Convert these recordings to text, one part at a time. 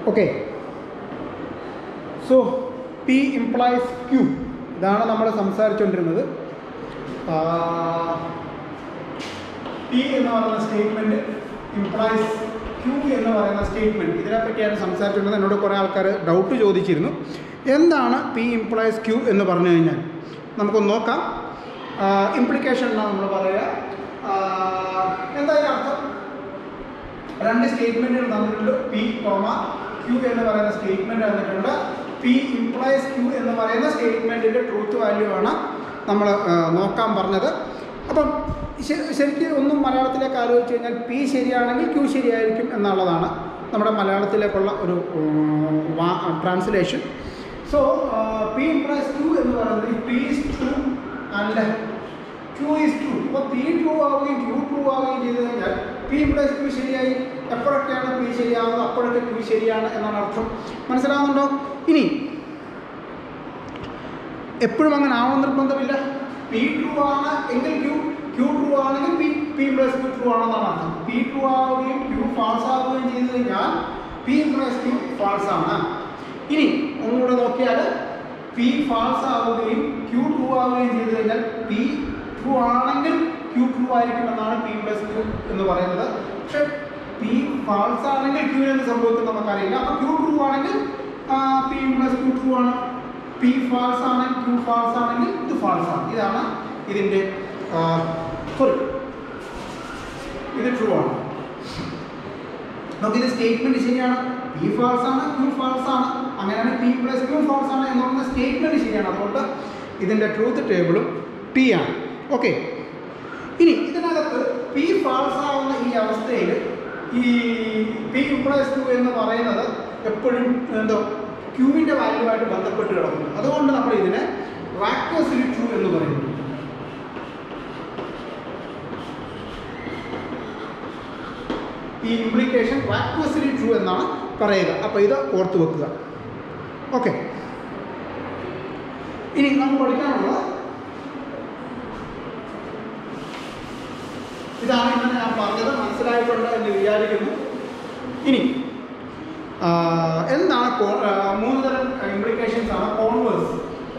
Okay so P implies Q ഇതാണ് നമ്മൾ സംസാരിച്ചുകൊണ്ടിരുന്നത് P എന്ന് പറയുന്ന സ്റ്റേറ്റ്മെൻറ്റ് ഇംപ്ലൈസ് ക്യൂ എന്ന് പറയുന്ന സ്റ്റേറ്റ്മെൻറ്റ് ഇതിനെപ്പറ്റിയാണ് സംസാരിച്ചിട്ടുള്ളത് എന്നോട് കുറേ ആൾക്കാർ ഡൗട്ട് ചോദിച്ചിരുന്നു എന്താണ് പി ഇംപ്ലൈസ് ക്യൂ എന്ന് പറഞ്ഞു കഴിഞ്ഞാൽ നമുക്കൊന്ന് നോക്കാം ഇംപ്ലിക്കേഷൻ എന്നാണ് നമ്മൾ പറയുക എന്താ ഇതിന്റെ അർത്ഥം രണ്ട് സ്റ്റേറ്റ്മെൻറ്റുകൾ തന്നിട്ടുണ്ട് പി കോമ ക്യൂ എന്ന് പറയുന്ന സ്റ്റേറ്റ്മെൻറ്റ് തന്നിട്ടുണ്ട് പി ഇംപ്ലൈസ് ക്യൂ എന്ന് പറയുന്ന സ്റ്റേറ്റ്മെൻറ്റിൻ്റെ ട്രൂത്ത് വാല്യൂ ആണ് നമ്മൾ നോക്കാൻ പറഞ്ഞത് അപ്പം ശ- ശരിക്കും ഒന്നും മലയാളത്തിലേക്ക് ആലോചിച്ച് കഴിഞ്ഞാൽ പി ശരിയാണെങ്കിൽ ക്യൂ ശരിയായിരിക്കും എന്നുള്ളതാണ് നമ്മുടെ മലയാളത്തിലേക്കുള്ള ഒരു translation so P implies Q എന്ന് പറയുന്നത് P is true and Q is true അപ്പോൾ പി ട്രൂ ആവുകയും ക്യൂ ട്രൂ ആവുകയും ചെയ്ത് കഴിഞ്ഞാൽ പി ഇംപ്ലൈസ് ക്യൂ ശരിയായി എപ്പോഴൊക്കെയാണ് പി ശരിയാവുന്നത് അപ്പോഴൊക്കെ ക്യൂ ശരിയാണ് എന്നാണ് അർത്ഥം മനസ്സിലാവുന്നുണ്ടോ ഇനി എപ്പോഴും അങ്ങനെ ആവണം നിർബന്ധമില്ല പി ട്രൂ ആണ് എങ്കിൽ ക്യൂ ക്യൂ ട്രൂ ആണെങ്കിൽ P P plus Q true ആണെന്നാണ് അർത്ഥം പി ട്രൂ ആവുകയും ക്യൂ ഫാൾസ് ആവുകയും ചെയ്ത് കഴിഞ്ഞാൽ പി പ്ലസ് ക്യൂ ഫാൾസ് ആണ് ഇനി ഒന്നുകൂടെ നോക്കിയാൽ പി ഫാൾസ് ആവുകയും ക്യൂ ട്രൂ ആവുകയും ചെയ്ത് കഴിഞ്ഞാൽ പി ട്രൂ ആണെങ്കിൽ ക്യൂ ട്രൂ ആയിരിക്കും എന്നാണ് പി പ്ലസ് ക്യൂ എന്ന് പറയുന്നത് പക്ഷെ പി ഫാൾസ് ആണെങ്കിൽ ക്യൂ എന്ത് സംഭവിക്കും നമുക്കറിയില്ല അപ്പോൾ ക്യൂ ട്രൂ ആണെങ്കിൽ പി പ്ലസ് ക്യൂ ട്രൂ ആണ് പി ഫാൾസ് ആണെങ്കിൽ ക്യൂ ഫാൾസ് ആണെങ്കിൽ ഇത് ഫാൾസ് ആണ് ഇതാണ് ഇതിൻ്റെ സോറി ഇത് ട്രൂ ആണ് നമുക്ക് ഇത് സ്റ്റേറ്റ്മെന്റ് ശരിയാണ് പി ഫാൾസ് ആണ് ക്യൂ ഫാൾസ് ആണ് അങ്ങനെയാണ് പി പ്ലസ് ക്യൂ ഫാൾസ് ആണ് എന്ന് പറയുന്ന സ്റ്റേറ്റ്മെന്റ് ശരിയാണ് അതുകൊണ്ട് ഇതിൻ്റെ ട്രൂത്ത് ടേബിളും പി ആണ് ഓക്കെ ഇനി ഇതിനകത്ത് പി ഫാൾസ് ആവുന്ന ഈ അവസ്ഥയിൽ ഈ പി ഇംപ്ലൈസ് ക്യൂ എന്ന് പറയുന്നത് എപ്പോഴും എന്തോ ക്യൂവിൻ്റെ വാല്യൂവായിട്ട് ബന്ധപ്പെട്ട് കിടക്കുന്നു അതുകൊണ്ട് നമ്മൾ ഇതിനെ വാക്വസിലി ട്രൂ എന്ന് പറയുന്നു ഈ ഇംപ്ലിക്കേഷൻ വാക്വസിലി ട്രൂ എന്നാണ് പറയുക അപ്പോൾ ഇത് ഓർത്ത് വെക്കുക ഓക്കെ ഇനി നമുക്ക് പഠിക്കാനുള്ളത് ഇതാണ് ഇന്നലെ ഞാൻ പറഞ്ഞത് മനസ്സിലായിട്ടുണ്ട് എന്ന് വിചാരിക്കുന്നു ഇനി ആ, എന്താണ് കോ- ആ, മൂന്ന് തരം ഇംപ്ലിക്കേഷൻസ് ആണ് converse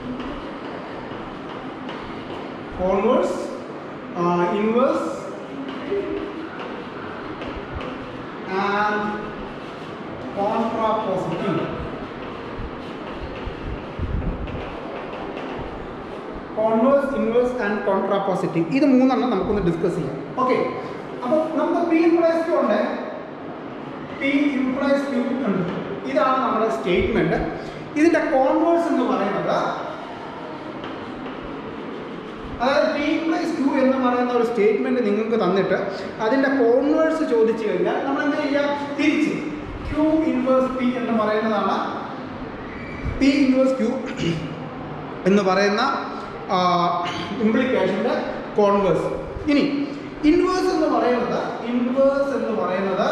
converse inverse and contrapositive converse inverse and contrapositive ഇത് മൂന്നെണ്ണം നമുക്കൊന്ന് ഡിസ്കസ് ചെയ്യാം ഓക്കെ അപ്പോൾ നമുക്ക് പി ഇംപ്ലൈസ് ക്യൂ ഉണ്ട് പി ഇംപ്ലൈസ് ക്യൂ ഉണ്ട് ഇതാണ് നമ്മുടെ സ്റ്റേറ്റ്മെന്റ് ഇതിന്റെ കോൺവേഴ്സ് എന്ന് പറയുന്നത് അതായത് പി ഇംപ്ലൈസ് ക്യൂ എന്ന് പറയുന്ന ഒരു സ്റ്റേറ്റ്മെന്റ് നിങ്ങൾക്ക് തന്നിട്ട് അതിന്റെ കോൺവേഴ്സ് ചോദിച്ചു കഴിഞ്ഞാൽ നമ്മൾ എന്ത് ചെയ്യുക തിരിച്ച് ക്യൂ ഇൻവേഴ്സ് പി എന്ന് പറയുന്നതാണ് പി ഇൻവേഴ്സ് ക്യൂ എന്ന് പറയുന്ന ഇംപ്ലിക്കേഷൻ്റെ കോൺവേഴ്സ് ഇനി ഇൻവേഴ്സ് എന്ന് പറയുന്നത് ഇൻവേഴ്സ് എന്ന് പറയുന്നത്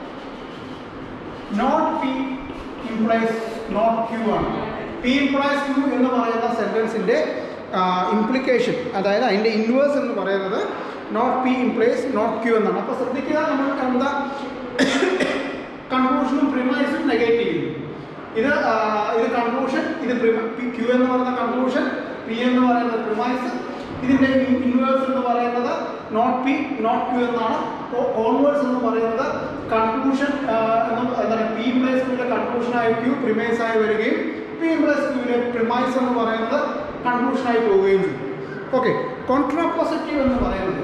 not P implies not Q ആണ് പി ഇംപ്ലൈസ് ക്യൂ എന്ന് പറയുന്ന സെൻറ്റൻസിൻ്റെ ഇംപ്ലിക്കേഷൻ അതായത് അതിൻ്റെ ഇൻവേഴ്സ് എന്ന് പറയുന്നത് not P implies not Q എന്നാണ് അപ്പോൾ ശ്രദ്ധിക്കുക നമ്മൾ എന്താ കൺക്ലൂഷനും പ്രിമൈസും നെഗേറ്റ് ചെയ്യുന്നു ഇത് ആ, ഇത് കൺക്ലൂഷൻ ഇത് ക്യൂ എന്ന് പറയുന്ന കൺക്ലൂഷൻ പി എന്ന് പറയുന്നത് പ്രിമൈസ് ഇതിൻ്റെ ഇൻവേഴ്സ് എന്ന് പറയുന്നത് നോട്ട് പി നോട്ട് ക്യൂ എന്നാണ് കോൺവേഴ്സ് എന്ന് പറയുന്നത് കൺക്ലൂഷൻ എന്താണ് പി പ്ലസ് ക്യൂവിലെ കൺക്ലൂഷനായ ക്യൂ പ്രിമൈസ് ആയി വരികയും പി പ്ലസ് ക്യൂവിലെ പ്രിമൈസ് എന്ന് പറയുന്നത് കൺക്ലൂഷനായി പോവുകയും ചെയ്യും ഓക്കെ കോൺട്രാപോസിറ്റീവ് എന്ന് പറയുന്നത്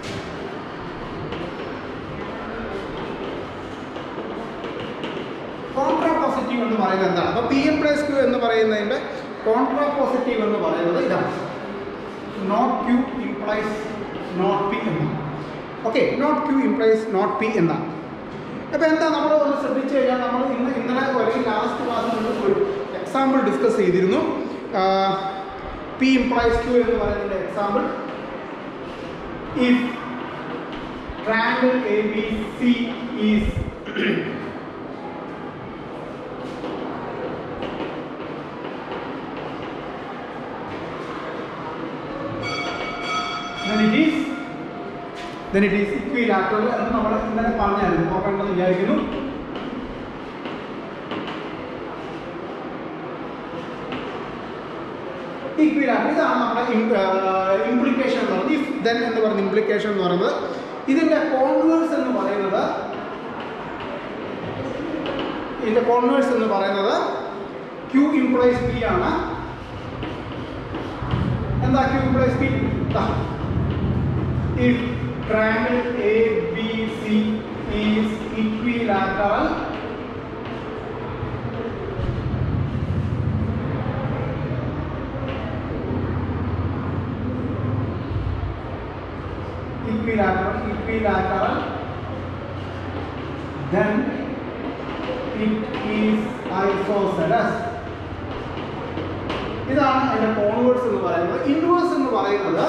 കോൺട്രാപോസിറ്റീവ് എന്ന് പറയുന്നത് എന്താണ് അപ്പോൾ പി എം പ്ലസ് ക്യൂ എന്ന് പറയുന്നതിൻ്റെ കോൺട്രാപോസിറ്റീവ് എന്ന് പറയുന്നത് ഇതാണ് not Q implies not P എന്നാണ് okay not Q implies not P എന്നാണ് അപ്പോൾ എന്താ നമ്മൾ ഒന്ന് ശ്രദ്ധിച്ചു കഴിഞ്ഞാൽ നമ്മൾ ഇന്ന് ഇന്നലെ അല്ലെങ്കിൽ ലാസ്റ്റ് ക്ലാസ്സിൽ നമ്മൾ ഒരു എക്സാമ്പിൾ ഡിസ്കസ് ചെയ്തിരുന്നു പി ഇംപ്ലൈസ് ക്യൂ എന്ന് പറയുന്നതിൻ്റെ example if triangle ABC is then it is then it is equilateral എന്ന് നമ്മൾ ഇന്നലെ പറഞ്ഞായിരുന്നു നോക്കേണ്ടെന്ന് വിചാരിക്കുന്നു ഇക്വിലാറ്റർ ഇതാണ് നമ്മുടെ ഇംപ്ലിക്കേഷൻ എന്ന് പറയുന്നത് ഇഫ് ദെൻ എന്ന് പറയുന്ന ഇംപ്ലിക്കേഷൻ എന്ന് പറയുന്നത് ഇതിന്റെ കോൺവേഴ്സ് എന്ന് പറയുന്നത് ഇതിന്റെ കോൺവേഴ്സ് എന്ന് പറയുന്നത് ക്യൂ ഇംപ്ലൈസ് പി ആണ് എന്താ Q implies P if triangle ABC is equilateral equilateral equilateral then it is isosceles ഇതാണ് അതിന്റെ കോൺവേഴ്സ് എന്ന് പറയുന്നത് ഇൻവേഴ്സ് എന്ന് പറയുന്നത്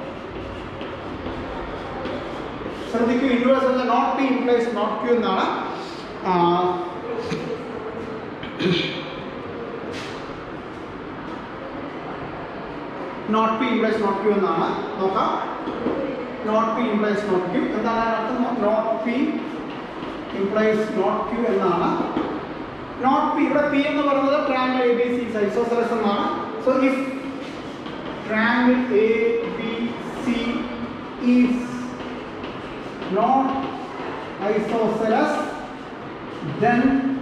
ശ്രദ്ധിക്കൂ ഇൻവേഴ്സ് എന്ന not P implies not Q എന്നാണ് ആ, not P implies not Q എന്നാണ് നോക്കാം not P implies not Q എന്താണ് അതിനർത്ഥം not P implies not Q എന്നാണ് നോട്ട് പി ഇവിടെ പി എന്ന് പറയുന്നത് triangle A B C isosceles എന്നാണ് so if triangle A B C is not isosceles then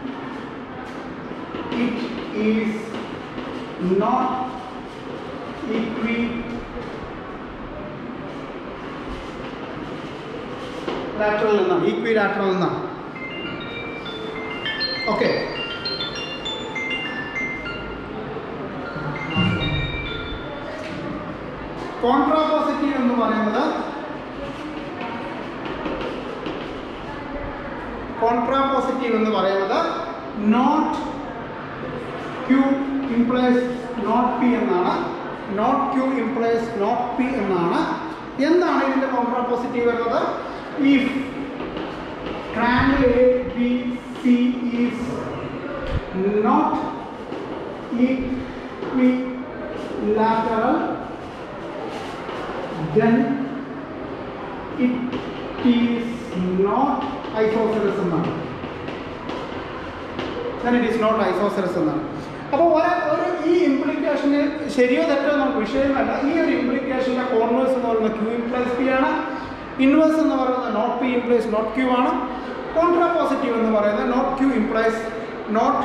it is not equilateral എന്നാണ് equilateral എന്നാണ് okay contrapositive എന്ന് പറയുന്നത് കോൺട്രാപോസിറ്റീവ് എന്ന് പറയുന്നത് not Q implies not P എന്നാണ് not Q implies not P എന്നാണ് എന്താണ് ഇതിൻ്റെ കോൺട്രാപോസിറ്റീവ് വരുന്നത് if triangle A B C is not equilateral then it is not isosceles എന്നാണ് then it is not isosceles എന്നാണ് അപ്പോൾ ഒരു ഒരു ഈ ഇംപ്ലിക്കേഷന് ശരിയോ തെറ്റോ നമുക്ക് വിഷയമല്ല ഈ ഒരു ഇംപ്ലിക്കേഷൻ്റെ കോൺവേഴ്സ് എന്ന് പറയുന്നത് ക്യൂ ഇംപ്ലൈസ് പി ആണ് ഇൻവേഴ്സ് എന്ന് പറയുന്നത് not P implies not Q ആണ് കോൺട്രാ പോസിറ്റീവ് എന്ന് പറയുന്നത് not Q implies not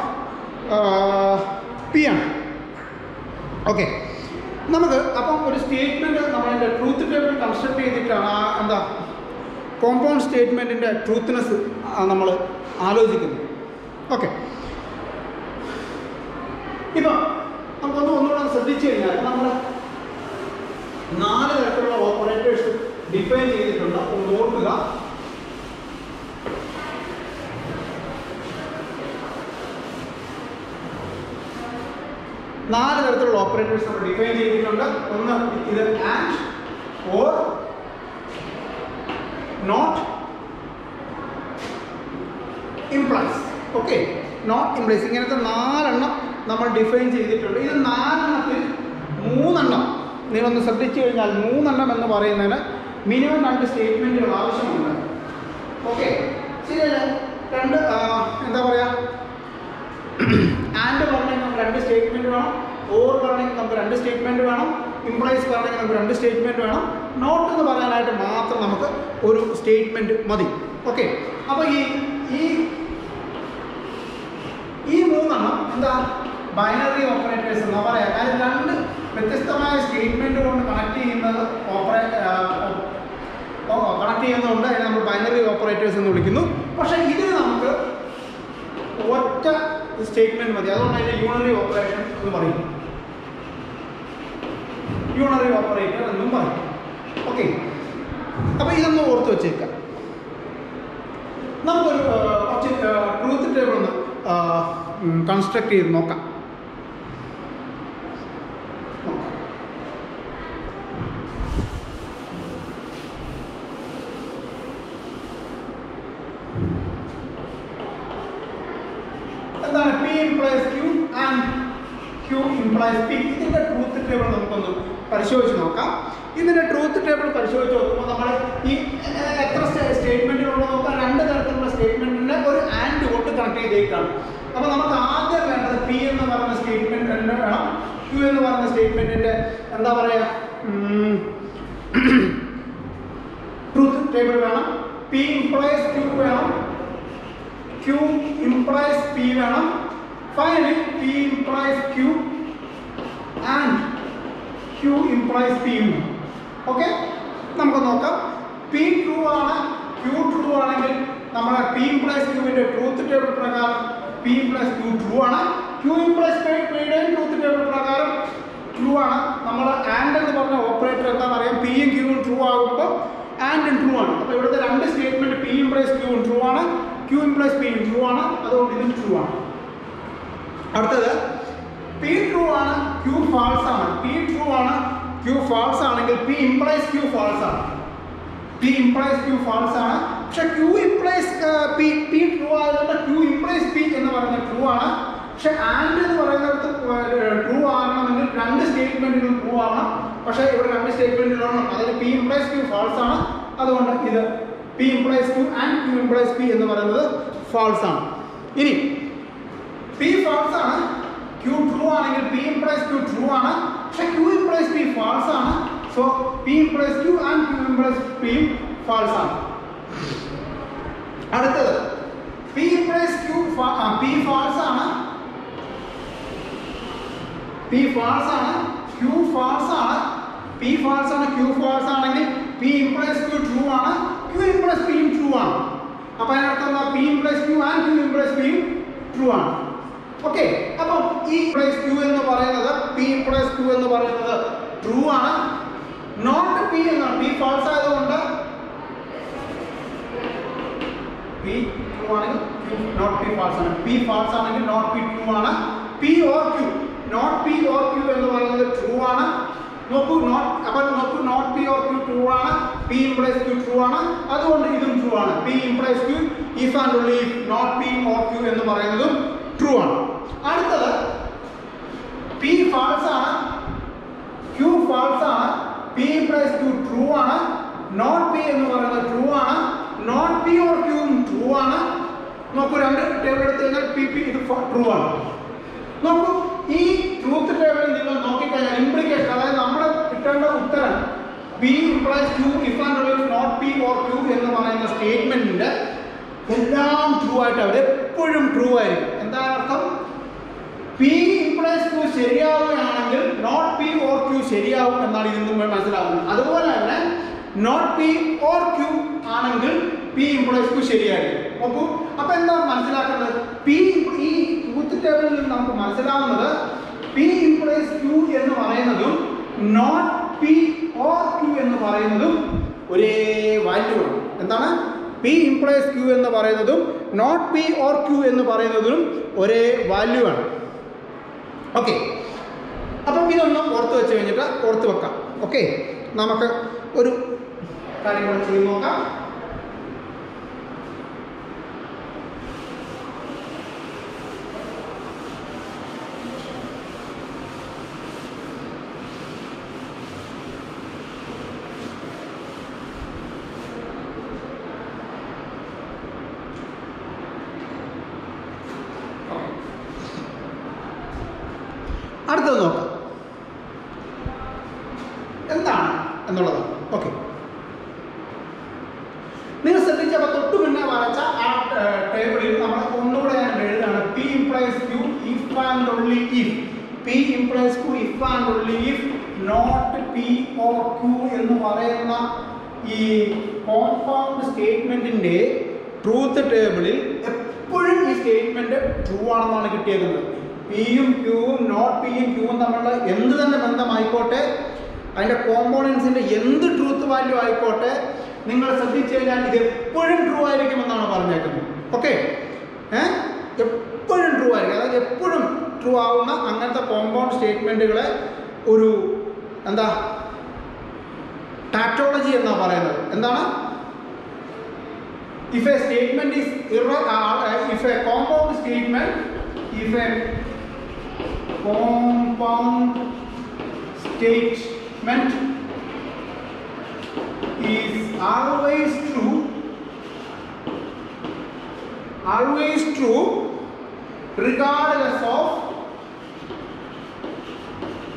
P ആണ് ഓക്കെ നമുക്ക് അപ്പം ഒരു സ്റ്റേറ്റ്മെൻറ്റ് നമ്മളതിൻ്റെ ട്രൂത്ത് ടേബിൾ കൺസ്ട്രക്ട് ചെയ്തിട്ടാണ് ആ എന്താ കോമ്പൗണ്ട് സ്റ്റേറ്റ്മെൻറ്റിൻ്റെ ട്രൂത്ത്നെസ് നമ്മൾ ആലോചിക്കുന്നത് ഓക്കെ ഇപ്പം നമുക്കൊന്ന് ഒന്നുകൂടെ ശ്രദ്ധിച്ചു കഴിഞ്ഞാൽ നമ്മൾ നാല് തരത്തിലുള്ള ഓപ്പറേറ്റേഴ്സ് ഡിഫൈൻ ചെയ്തിട്ടുണ്ട് ഒന്ന് ഓർക്കുക നാല് തരത്തിലുള്ള ഓപ്പറേറ്റേഴ്സ് നമ്മൾ ഡിഫൈൻ ചെയ്തിട്ടുണ്ട് ഒന്ന് ഇത് and or not implies okay not implies ഇങ്ങനത്തെ നാലെണ്ണം നമ്മൾ ഡിഫൈൻ ചെയ്തിട്ടുണ്ട് ഇത് നാലെണ്ണത്തിൽ മൂന്നെണ്ണം നിങ്ങളൊന്ന് ശ്രദ്ധിച്ചു കഴിഞ്ഞാൽ മൂന്നെണ്ണം എന്ന് പറയുന്നതിന് മിനിമം രണ്ട് സ്റ്റേറ്റ്മെൻറ്റുകൾ ആവശ്യമുണ്ട് ഓക്കെ ശരിയല്ലേ രണ്ട് ആ, എന്താ പറയുക ആൻഡ് പറഞ്ഞെങ്കിൽ നമുക്ക് രണ്ട് സ്റ്റേറ്റ്മെൻറ്റ് വേണം ഓർ പറഞ്ഞെങ്കിൽ നമുക്ക് രണ്ട് സ്റ്റേറ്റ്മെൻറ്റ് വേണം ഇംപ്ലൈസ് പറഞ്ഞെങ്കിൽ നമുക്ക് രണ്ട് സ്റ്റേറ്റ്മെൻറ്റ് വേണം നോട്ട് എന്ന് പറയാനായിട്ട് മാത്രം നമുക്ക് ഒരു സ്റ്റേറ്റ്മെൻറ്റ് മതി ഓക്കെ അപ്പോൾ ഈ ഈ ഈ മൂന്നെണ്ണം എന്താ ബൈനറി ഓപ്പറേറ്റേഴ്സ് എന്ന് പറയാം കാര്യം രണ്ട് വ്യത്യസ്തമായ സ്റ്റേറ്റ്മെൻറ്റ് കൊണ്ട് കണക്ട് ചെയ്യുന്നത് ഓപ്പറേ കണക്ട് ചെയ്യുന്നതുകൊണ്ട് അതിനെ നമ്മൾ ബൈനറി ഓപ്പറേറ്റേഴ്സ് എന്ന് വിളിക്കുന്നു പക്ഷേ ഇതിന് നമുക്ക് ഒറ്റ സ്റ്റേറ്റ്മെന്റ് മതി അതുകൊണ്ട് അതിനെ യൂണറി ഓപ്പറേഷൻ എന്ന് പറയും യൂണറി ഓപ്പറേറ്റർ എന്നും പറയും ഓക്കെ അപ്പോൾ ഇതൊന്ന് ഓർത്ത് വെച്ചേക്കാം നമുക്കൊരു ആ, കുറച്ച് ട്രൂത്ത് ടേബിൾ ഒന്ന് കൺസ്ട്രക്ട് ചെയ്ത് നോക്കാം നോക്കാം. എന്താണ് P implies Q and Q implies P ഇതിൻ്റെ ട്രൂത്ത് ടേബിൾ നമുക്കൊന്ന് പരിശോധിച്ച് നോക്കാം ഇതിൻ്റെ ട്രൂത്ത് ടേബിൾ പരിശോധിച്ച് നോക്കുമ്പോൾ നമ്മൾ ഈ ഏർ, എത്ര സ്റ്റേറ്റ്മെൻറ്റുകളുണ്ടോ നോക്കാം രണ്ട് തരത്തിലുള്ള സ്റ്റേറ്റ്മെൻറ്റിനെ ഒരു ആൻഡ് കൊണ്ട് കണക്ട് ചെയ്തേക്കാണ് അപ്പോൾ നമുക്ക് ആദ്യം വേണ്ടത് പി എന്ന് പറയുന്ന സ്റ്റേറ്റ്മെൻറ്റ് തന്നെ വേണം ക്യൂ എന്ന് പറയുന്ന സ്റ്റേറ്റ്മെന്റിന്റെ എന്താ പറയാ ട്രൂത്ത് ടേബിൾ വേണം പി ഇംപ്ലൈസ് ക്യൂ വേണം ക്യൂ ഇംപ്ലൈസ് പി വേണം finally P implies Q and Q implies P okay നമുക്ക് നോക്കാം പി ട്രൂ ആണ് ക്യൂ ട്രൂ ആണെങ്കിൽ നമ്മുടെ പി ഇംപ്ലൈസ് ക്യൂവിന്റെ ട്രൂത്ത് ടേബിൾ പ്രകാരം പി ഇംപ്ലൈസ് ക്യൂ ട്രൂ ആണ് ക്യൂ ഇംപ്ലൈസ് പിയുടെയും ട്രൂത്ത് ടേബിൾ പ്രകാരം ട്രൂ ആണ് നമ്മൾ ആൻഡ് എന്ന് പറഞ്ഞ ഓപ്പറേറ്റർ എന്താണെന്ന് അറിയാം പിയും ക്യൂവും ട്രൂ ആകുമ്പോൾ ആൻഡും ട്രൂ ആണ് അപ്പോൾ ഇവിടുത്തെ രണ്ട് സ്റ്റേറ്റ്മെന്റ് പി ഇംപ്ലൈസ് ക്യൂവും ട്രൂ ആണ് ക്യൂ ഇംപ്ലൈസ് പിയും ട്രൂ ആണ് അതുകൊണ്ട് ഇതും ട്രൂ ആണ് അടുത്തത് പി ട്രൂ ആണ് ക്യൂ ഫാൾസ് ആണ് പി ട്രൂ ആണ് ക്യൂ ഫാൾസ് ആണെങ്കിൽ പി ഇംപ്ലൈസ് ക്യൂ ഫാൾസ് ആണ് പി ഇംപ്ലൈസ് ക്യൂ ഫാൾസ് ആണ് പക്ഷെ Q implies P P true ആയതുകൊണ്ട് ക്യൂ ഇംപ്ലൈസ് പി എന്ന് പറയുന്നത് ട്രൂ ആണ് പക്ഷെ ആൻഡ് എന്ന് പറയുന്നിടത്ത് ട്രൂ ആകണമെങ്കിൽ രണ്ട് സ്റ്റേറ്റ്മെന്റുകൾ ട്രൂ ആവണം പക്ഷേ ഇവിടെ രണ്ട് സ്റ്റേറ്റ്മെന്റുകളാണ് അതിൽ പി ഇംപ്ലൈസ് ക്യൂ ഫാൾസ് ആണ് അതുകൊണ്ട് ഇത് P implies Q and Q implies P എന്ന് പറയുന്നത് ഫാൾസ് ആണ് ഇനി പി ഫാൾസ് ആണ് ക്യൂ ട്രൂ ആണെങ്കിൽ പി ഇംപ്ലൈസ് ക്യൂ ട്രൂ ആണ് പക്ഷെ ക്യൂ ഇംപ്ലൈസ് പി ഫാൾസ് ആണ് so P implies Q and Q implies P false ആണ് അടുത്തത് P implies Q P false ആണ് പി ഫാൾസ് ആണ് ക്യൂ ഫാൾസ് ആണ് പി ഫാൾസ് ആണ് ക്യൂ ഫാൾസ് ആണെങ്കിൽ പി ഇംപ്ലൈസ് ക്യൂ ട്രൂ ആണ് ക്യൂ ഇംപ്ലൈസ് പിയും ട്രൂ ആണ് അപ്പൊ അതിനർത്ഥം എന്താ P implies Q and Q implies പിയും ട്രൂ ആണ് ഓക്കെ അപ്പം ഈ ഇംപ്ലൈസ് ക്യൂ എന്ന് പറയുന്നത് പി ഇംപ്ലൈസ് ക്യൂ എന്ന് പറയുന്നത് ട്രൂ ആണ് നോട്ട് പി എന്നാണ് പി ഫാൾസ് ആയതുകൊണ്ട് പി ട്രൂ ആണെങ്കിൽ ക്യൂ നോട്ട് പി ഫാൾസ് ആണ് പി ഫാൾസ് ആണെങ്കിൽ നോട്ട് പി ട്രൂ ആണ് P or Q not P or Q എന്ന് പറയുന്നത് ട്രൂ ആണ് നോക്കൂ നോട്ട് അപ്പോൾ നോക്കൂ not P or Q true ആണ് പി ഇംപ്ലൈസ് ക്യൂ ട്രൂ ആണ് അതുകൊണ്ട് ഇതും ട്രൂ ആണ് P implies Q if and only if not P or Q എന്ന് പറയുന്നതും ട്രൂ ആണ് അടുത്തത് പി ഫാൾസ് ആണ് ക്യൂ ഫാൾസ് ആണ് പി ഇംപ്ലൈസ് ക്യൂ ട്രൂ ആണ് നോട്ട് പി എന്ന് പറയുന്നത് ട്രൂ ആണ് നോട്ട് പി ഓർ ക്യൂവും ട്രൂ ആണ് നോക്കൂ രണ്ട് ടേബിൾ എടുത്തു കഴിഞ്ഞാൽ പി പി ഇത് ട്രൂ ആണ് നോക്കൂ ഈ ട്രൂത്ത് ടേബിളിൽ നിങ്ങൾ നോക്കിക്കഴിഞ്ഞാൽ ഇംപ്ലിക്കേഷൻ അതായത് നമ്മുടെ കിട്ടേണ്ട ഉത്തരം P implies Q if and only not P or Q എന്ന് പറയുന്ന സ്റ്റേറ്റ്മെന്റിന്റെ എല്ലാം ട്രൂ ആയിട്ട് അവർ എപ്പോഴും ട്രൂ ആയിരിക്കും എന്താ അർത്ഥം പി ഇംപ്ലൈസ് ക്യൂ ശരിയാവുകയാണെങ്കിൽ നോട്ട് പി ഓർ ക്യൂ ശരിയാവും എന്നാണ് ഇതിൽ നിന്ന് മനസ്സിലാവുന്നത് അതുപോലെ തന്നെ നോട്ട് പി ഓർ ക്യൂ ആണെങ്കിൽ പി ഇംപ്ലൈസ് ക്യൂ ശരിയായിരിക്കും നോക്കൂ അപ്പൊ എന്താ മനസ്സിലാക്കേണ്ടത് പി ഈ ട്രൂത്ത് ടേബിളിൽ നിന്ന് നമുക്ക് മനസ്സിലാവുന്നത് പി ഇംപ്ലൈസ് ക്യൂ എന്ന് പറയുന്നതും നോട്ട് പി ഓർ ക്യൂ എന്ന് പറയുന്നതും ഒരേ വാല്യൂ ആണ് എന്താണ് പി ഇംപ്ലൈസ് ക്യൂ എന്ന് പറയുന്നതും നോട്ട് പി ഓർ ക്യൂ എന്ന് പറയുന്നതും ഒരേ വാല്യൂ ആണ് ഓക്കെ അപ്പം ഇതൊന്ന് ഓർത്ത് വെച്ച് കഴിഞ്ഞിട്ട് ഓർത്ത് വെക്കാം ഓക്കെ നമുക്ക് ഒരു കാര്യം കൂടെ ചെയ്ത് നോക്കാം അടുത്തത് നോക്കാം എന്താണ് എന്നുള്ളത് ഓക്കെ നിങ്ങൾ ശ്രദ്ധിച്ചപ്പോൾ തൊട്ട് മുന്നേ വരച്ച ആ ടേബിളിൽ നമ്മൾ ഒന്നുകൂടെ ഞാൻ എഴുതാണ് P implies Q if and only if P implies Q if and only if not P or Q എന്ന് പറയുന്ന ഈ കോമ്പൗണ്ട് സ്റ്റേറ്റ്മെന്റിന്റെ ട്രൂത്ത് ടേബിളിൽ എപ്പോഴും ഈ സ്റ്റേറ്റ്മെന്റ് ട്രൂ ആണെന്നാണ് കിട്ടിയേക്കുന്നത് പിയും ക്യൂവും നോട്ട് പിയും ക്യൂവും തമ്മിലുള്ള എന്ത് തന്നെ ബന്ധമായിക്കോട്ടെ അതിൻ്റെ കോമ്പോണൻസിൻ്റെ എന്ത് ട്രൂത്ത് വാല്യൂ ആയിക്കോട്ടെ നിങ്ങൾ ശ്രദ്ധിച്ചു കഴിഞ്ഞാൽ ഇത് എപ്പോഴും ട്രൂ ആയിരിക്കുമെന്നാണ് പറഞ്ഞേക്കുന്നത് ഓക്കെ ഏ എപ്പോഴും ട്രൂ ആയിരിക്കും അതായത് എപ്പോഴും ട്രൂ ആവുന്ന അങ്ങനത്തെ കോമ്പൗണ്ട് സ്റ്റേറ്റ്മെൻറ്റുകളെ ഒരു എന്താ ടാക്ടോളജി എന്നാണ് പറയുന്നത് എന്താണ് if a statement is irre- uh, uh, if a compound statement if a compound statement is always true always true regardless of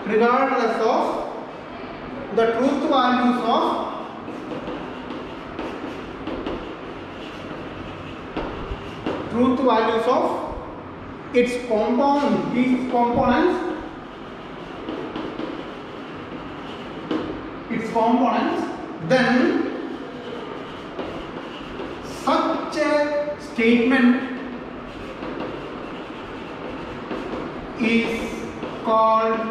regardless of the truth values of truth values of its component its components its components then such a statement is called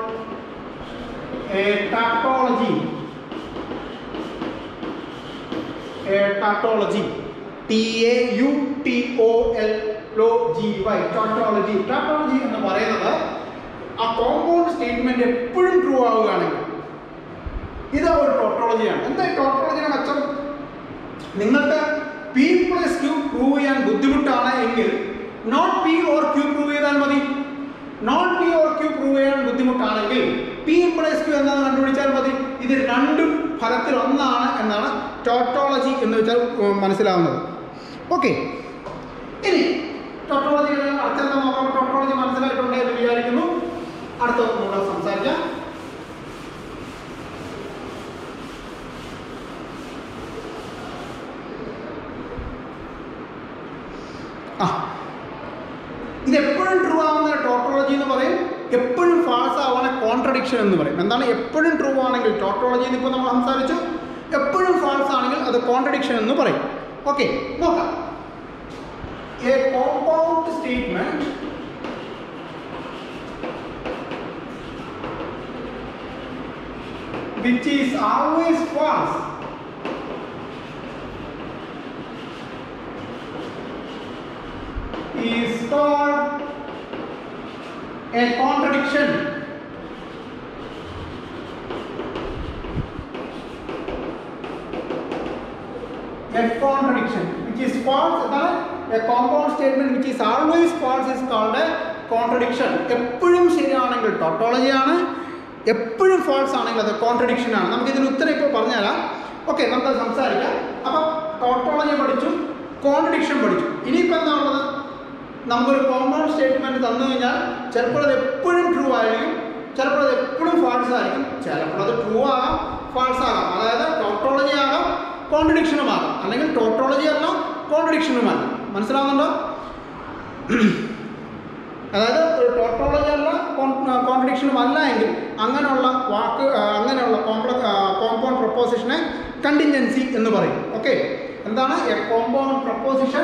a tautology a tautology T A U T O L O G Y tautology tautology എന്ന് പറയുന്നത് ആ compound statement എപ്പോഴും true ആവുകയാണെങ്കിൽ ഇത് ഒരു ടോട്ടോളജിയാണ് എന്താ ഈ ടോട്ടോളജിയുടെ മെച്ചം നിങ്ങൾക്ക് പി പ്ലസ് ക്യൂ പ്രൂവ് ചെയ്യാൻ ബുദ്ധിമുട്ടാണ് എങ്കിൽ not P or Q prove ചെയ്താൽ മതി not P or Q prove ചെയ്യാൻ ബുദ്ധിമുട്ടാണെങ്കിൽ പി പ്ലസ് ക്യൂ എന്നാണ് കണ്ടുപിടിച്ചാൽ മതി ഇത് രണ്ടും ഫലത്തിൽ ഒന്നാണ് എന്നാണ് ടോട്ടോളജി എന്ന് വെച്ചാൽ ഉം, മനസ്സിലാവുന്നത് ഓക്കെ ഇനി ടോട്ടോളജിയുടെ അർത്ഥം എന്താ നോക്കാം ടോട്ടോളജി മനസ്സിലായിട്ടുണ്ട് എന്ന് വിചാരിക്കുന്നു അടുത്ത കൂടെ സംസാരിക്കാം ആ ഇത് എപ്പോഴും ട്രൂ ആവുന്ന ടോട്ടോളജി എന്ന് പറയും എപ്പോഴും ഫാൾസ് ആവുന്ന കോൺട്രഡിക്ഷൻ എന്ന് പറയും എന്താണ് എപ്പോഴും ട്രൂ ആണെങ്കിൽ ടോട്ടോളജി എന്ന് ഇപ്പോൾ നമ്മൾ സംസാരിച്ചു എപ്പോഴും ഫാൾസ് ആണെങ്കിൽ അത് കോൺട്രഡിക്ഷൻ എന്ന് പറയും ഓക്കെ നോക്കാം a compound statement which is always false is called a contradiction. A contradiction which is false എന്താണ് a compound statement which is always false is called a contradiction. എപ്പോഴും ശരിയാണെങ്കിൽ ടോട്ടോളജി ആണ് എപ്പോഴും ഫാൾസ് ആണെങ്കിൽ അത് കോൺട്രഡിക്ഷൻ ആണ് നമുക്ക് ഇതിന് ഉത്തരം ഇപ്പോൾ പറഞ്ഞുതരാം ഓക്കെ നമുക്ക് സംസാരിക്കാം അപ്പം ടോട്ടോളജി പഠിച്ചു കോൺട്രഡിക്ഷൻ പഠിച്ചു ഇനിയിപ്പോൾ എന്താ ഉള്ളത് നമുക്കൊരു കോമ്പൗണ്ട് സ്റ്റേറ്റ്മെന്റ് തന്നു കഴിഞ്ഞാൽ ചിലപ്പോൾ അത് എപ്പോഴും ട്രൂ ആയിരിക്കും ചിലപ്പോൾ അത് എപ്പോഴും ഫാൾസ് ആയിരിക്കും ചിലപ്പോൾ അത് ട്രൂ ആകാം ഫാൾസ് ആകാം അതായത് ടോട്ടോളജി ആകാം കോൺട്രഡിക്ഷനും ആകാം അല്ലെങ്കിൽ ടോട്ടോളജി അല്ല കോൺട്രഡിക്ഷനും അല്ല മനസ്സിലാവുന്നുണ്ടോ അതായത് ഒരു ടോട്ടോളജി അല്ല കോൺട്രഡിക്ഷനും അല്ല എങ്കിൽ അങ്ങനെയുള്ള വാക്ക് ആ, അങ്ങനെയുള്ള കോംപ്ല കോമ്പൗണ്ട് പ്രപ്പോസിഷനെ കണ്ടിൻജൻസി എന്ന് പറയും ഓക്കെ എന്താണ് a compound proposition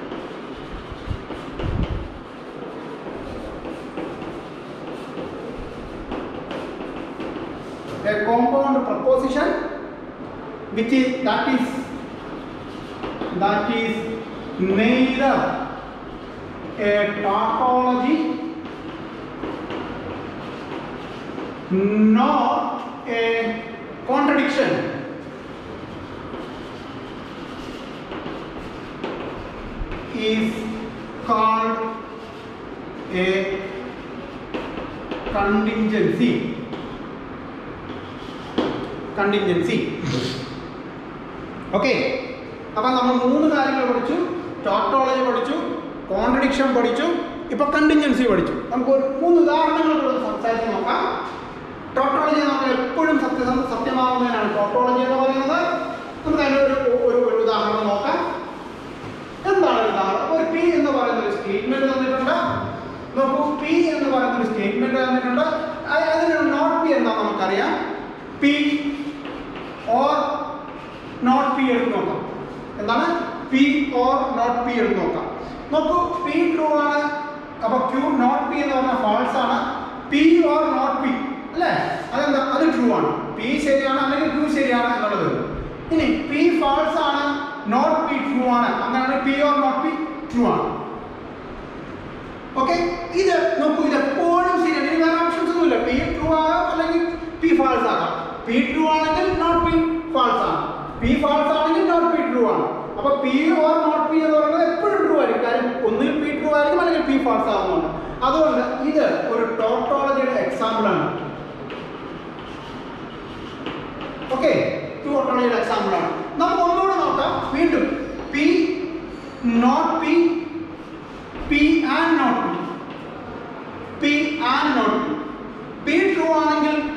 a compound proposition which is that is that is neither a tautology nor a contradiction is called a contingency contingency okay അപ്പം നമ്മൾ മൂന്ന് കാര്യങ്ങൾ പഠിച്ചു ടോട്ടോളജി പഠിച്ചു കോൺട്രഡിക്ഷൻ പഠിച്ചു ഇപ്പൊ കണ്ടിൻജൻസി പഠിച്ചു നമുക്ക് ഒരു മൂന്ന് ഉദാഹരണങ്ങൾ കൂടെ സംസാരിച്ച് നോക്കാം ടോട്ടോളജി നമ്മൾ എപ്പോഴും സത്യ സത്യമാവുന്നതിനാണ് ടോട്ടോളജി എന്ന് പറയുന്നത് നമുക്ക് അതിൻ്റെ ഒരു ഒരു ഒരു ഉദാഹരണം നോക്കാം എന്താണ് ഒരു ഉദാഹരണം ഒരു പി എന്ന് പറയുന്ന ഒരു സ്റ്റേറ്റ്മെന്റ് തന്നിട്ടുണ്ട് നോക്കൂ പി എന്ന് പറയുന്ന ഒരു സ്റ്റേറ്റ്മെന്റ് തന്നിട്ടുണ്ട് അ- അതിനൊരു നോട്ട് പി എന്താ നമുക്കറിയാം പി ഓർ നോട്ട് പി എടുത്ത് നോക്കാം എന്താണ് പി ഓർ നോട്ട് പി എടുത്ത് നോക്കാം നോക്കൂ പി ട്രൂ ആണ് അപ്പൊ ക്യൂ നോട്ട് പി എന്ന് പറഞ്ഞാൽ ഫാൾസ് ആണ് പി ഓർ നോട്ട് പി അല്ലേ അതെന്താ അത് ട്രൂ ആണ് പി ശരിയാണ് അല്ലെങ്കിൽ ക്യൂ ശരിയാണ് എന്നുള്ളത് ഇനി പി ഫാൾസ് ആണ് നോട്ട് പി ട്രൂ ആണ് അങ്ങനെയാണെങ്കിൽ P or not P true ആണ് ഓക്കെ ഇത് നോക്കൂ ഇത് എപ്പോഴും ശരിയാണ് ഇനി വേറെ ഓപ്ഷൻസ് ഒന്നുമില്ല പി ട്രൂ ആകാം അല്ലെങ്കിൽ പി ഫാൾസ് ആകാം പി ട്രൂ ആണെങ്കിൽ നോട്ട് പി ഫാൾസ് ആണ് പി ഫാൾസ് ആണെങ്കിൽ നോട്ട് പി ട്രൂ ആണ് അപ്പൊ പി ഓർ നോട്ട് പി എന്ന് പറയുന്നത് എപ്പോഴും ട്രൂ ആയിരിക്കും കാര്യം ഒന്നുകിൽ പി ട്രൂ ആയിരിക്കും അല്ലെങ്കിൽ പി ഫാൾസ് ആകുന്നുണ്ട് അതുകൊണ്ട് ഇത് ഒരു ടോട്ടോളജിയുടെ എക്സാമ്പിൾ ആണ് ഓക്കെ ടോട്ടോളജിയുടെ എക്സാമ്പിൾ ആണ് നമുക്ക് ഒന്നുകൂടെ നോക്കാം വീണ്ടും P not P P and not P P and not P P true ആണെങ്കിൽ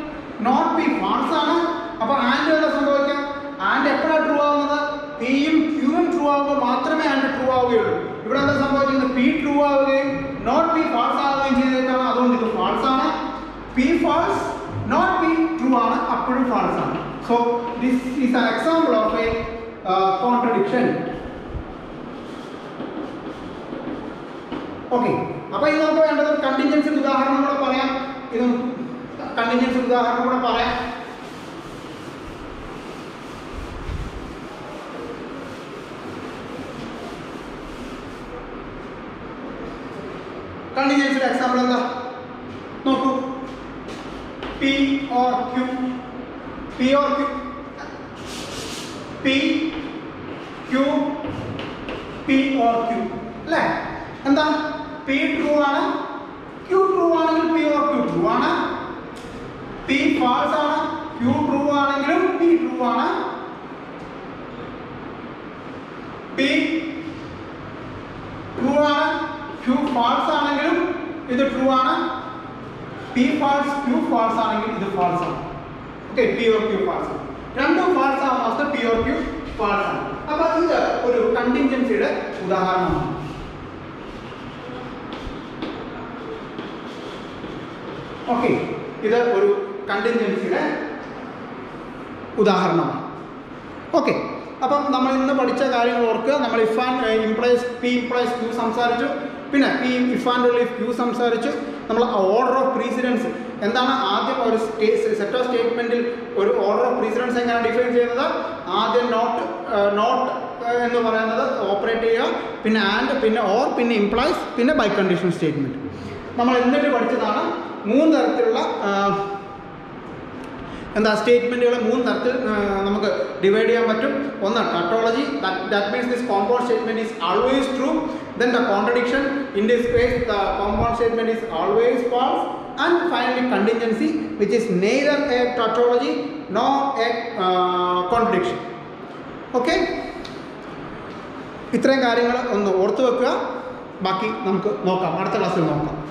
ആവുകയുള്ളൂ ഇവിടെ എന്താ സംഭവിക്കുന്നത് പി ട്രൂ ആവുകയും നോട്ട് പി ഫാൾസ് ആവുകയും ചെയ്തേക്കാണ് അതുകൊണ്ട് ഇത് ഫാൾസ് ആണ് P false not P true ആണ് അപ്പോഴും ഫാൾസ് ആണ് so this is an example of a contradiction okay അപ്പൊ ഇത് നമുക്ക് വേണ്ടത് കണ്ടിൻജൻസി ഉദാഹരണം കൂടെ പറയാം ഇത് കണ്ടിൻജൻസി ഉദാഹരണം കൂടെ പറയാം കണ്ടിൻജൻസിയുടെ എക്സാമ്പിൾ എന്താ നോക്കൂ P or Q P or Q P Q P or Q അല്ലേ എന്താ പി ട്രൂ ആണ് ക്യൂ ട്രൂ ആണെങ്കിൽ പി ഓർ ക്യൂ ട്രൂ ആണ് പി ഫാൾസ് ആണ് ക്യൂ ട്രൂ ആണെങ്കിലും പി ട്രൂ ആണ് പി ട്രൂ ആണ് ക്യൂ ഫാൾസ് ആണെങ്കിലും ഇത് ട്രൂ ആണ് പി ഫാൾസ് ക്യൂ ഫാൾസ് ആണെങ്കിൽ ഇത് ഫാൾസ് ആണ് okay P or Q false രണ്ടും ഫാൾസ് ആവുന്ന അവസ്ഥ പി ഓർ ക്യൂ ഫാൾസ് ആണ് അപ്പൊ ഇത് ഒരു കണ്ടിൻജൻസിയുടെ ഉദാഹരണമാണ് ഓക്കെ ഇത് ഒരു കണ്ടിൻജൻസിയുടെ ഉദാഹരണമാണ് ഓക്കെ അപ്പം നമ്മൾ ഇന്ന് പഠിച്ച കാര്യങ്ങൾ ഓർക്കുക നമ്മൾ if and implies P implies Q സംസാരിച്ചു പിന്നെ P if and relief Q സംസാരിച്ചു നമ്മൾ ഓർഡർ ഓഫ് പ്രീസിഡൻസ് എന്താണ് ആദ്യം ഒരു സെറ്റ് ഓഫ് സ്റ്റേറ്റ്മെൻറ്റിൽ ഒരു ഓർഡർ ഓഫ് പ്രീസിഡൻസ് എങ്ങനെയാണ് ഡിഫൈൻ ചെയ്യുന്നത് ആദ്യം നോട്ട് നോട്ട് എന്ന് പറയുന്നത് ഓപ്പറേറ്റ് ചെയ്യുക പിന്നെ ആൻഡ് പിന്നെ ഓർ പിന്നെ ഇംപ്ലൈസ് പിന്നെ ബൈ കണ്ടീഷൻ സ്റ്റേറ്റ്മെൻറ്റ് നമ്മൾ എന്നിട്ട് പഠിച്ചതാണ് മൂന്ന് തരത്തിലുള്ള ആ, എന്താ സ്റ്റേറ്റ്മെൻറ്റുകൾ മൂന്ന് തരത്തിൽ ആ, നമുക്ക് ഡിവൈഡ് ചെയ്യാൻ പറ്റും ഒന്ന് tautology that means this compound statement is always true then the contradiction in this case the compound statement is always false and finally contingency which is neither a tautology no a contradiction okay ഇത്രയും കാര്യങ്ങൾ ഒന്ന് ഓർത്തു വെക്കുക ബാക്കി നമുക്ക് നോക്കാം അടുത്ത ക്ലാസ്സിൽ നോക്കാം